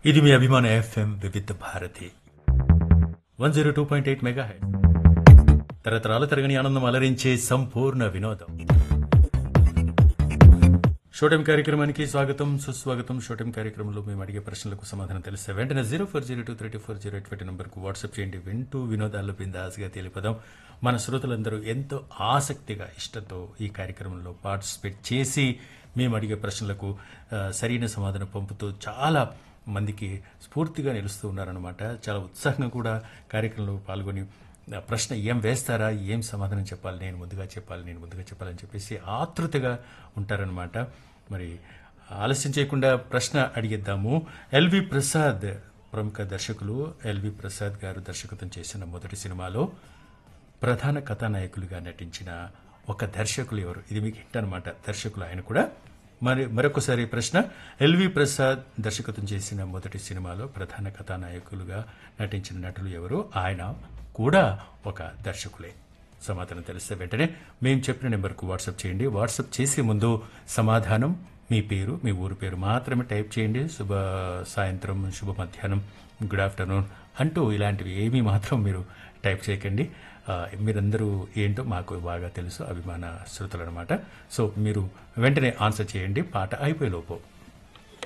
ఇది మీ అభిమాన FM Vividh Bharati one zero two point eight megahertz తరతరాల తరగని ఆనందం అలరించే సంపూర్ణ వినోదం షోటం కార్యక్రమానికి స్వాగతం సుస్వాగతం షోటం కార్యక్రమంలో మేము అడిగే ప్రశ్నలకు సమాధానం తెలిస్తే వెంటనే zero four zero two three four zero eight నంబర్కు వాట్సాప్ చేయండి వింటూ వినోదాల్లో బిందాస్గా తెలిపదాం మన శ్రోతలందరూ ఎంతో ఆసక్తిగా ఇష్టంతో ఈ కార్యక్రమంలో పార్టిసిపేట్ చేసి మేము అడిగే ప్రశ్నలకు ఆ, సరైన సమాధానం పంపుతూ చాలా మందికి స్ఫూర్తిగా నిలుస్తూ ఉన్నారనమాట చాలా ఉత్సాహంగా కూడా కార్యక్రమంలో పాల్గొని ఆ ప్రశ్న ఏం వేస్తారా ఏం సమాధానం చెప్పాలి నేను ముందుగా చెప్పాలి నేను ముందుగా చెప్పాలని చెప్పేసి ఆతృతగా ఉంటారనమాట మరి ఆలస్యం చేయకుండా ప్రశ్న అడిగిద్దాము ఎల్వి ప్రసాద్ ప్రముఖ దర్శకులు ఎల్వి ప్రసాద్ గారు దర్శకత్వం చేసిన మొదటి సినిమాలో ప్రధాన కథానాయకులుగా నటించిన ఒక దర్శకులు ఎవరు ఇది మీకు హింట్ అనమాట దర్శకులు ఆయన కూడా మరి మరొకసారి ప్రశ్న ఎల్వి ప్రసాద్ దర్శకత్వం చేసిన మొదటి సినిమాలో ప్రధాన కథానాయకులుగా నటించిన నటులు ఎవరు ఆయన కూడా ఒక దర్శకులే సమాధానం తెలిస్తే వెంటనే మేము చెప్పిన నెంబర్కు వాట్సాప్ చేయండి వాట్సాప్ చేసే ముందు సమాధానం మీ పేరు మీ ఊరు పేరు మాత్రమే టైప్ చేయండి శుభ సాయంత్రం శుభ మధ్యాహ్నం గుడ్ ఆఫ్టర్నూన్ అంటూ ఇలాంటివి ఏమీ మాత్రం మీరు టైప్ చేయకండి ఆ, మీరందరూ ఏంటో మాకు బాగా తెలుసు అభిమాన శ్రోతలు అనమాట సో మీరు వెంటనే ఆన్సర్ చేయండి పాట అయిపోయేలోపు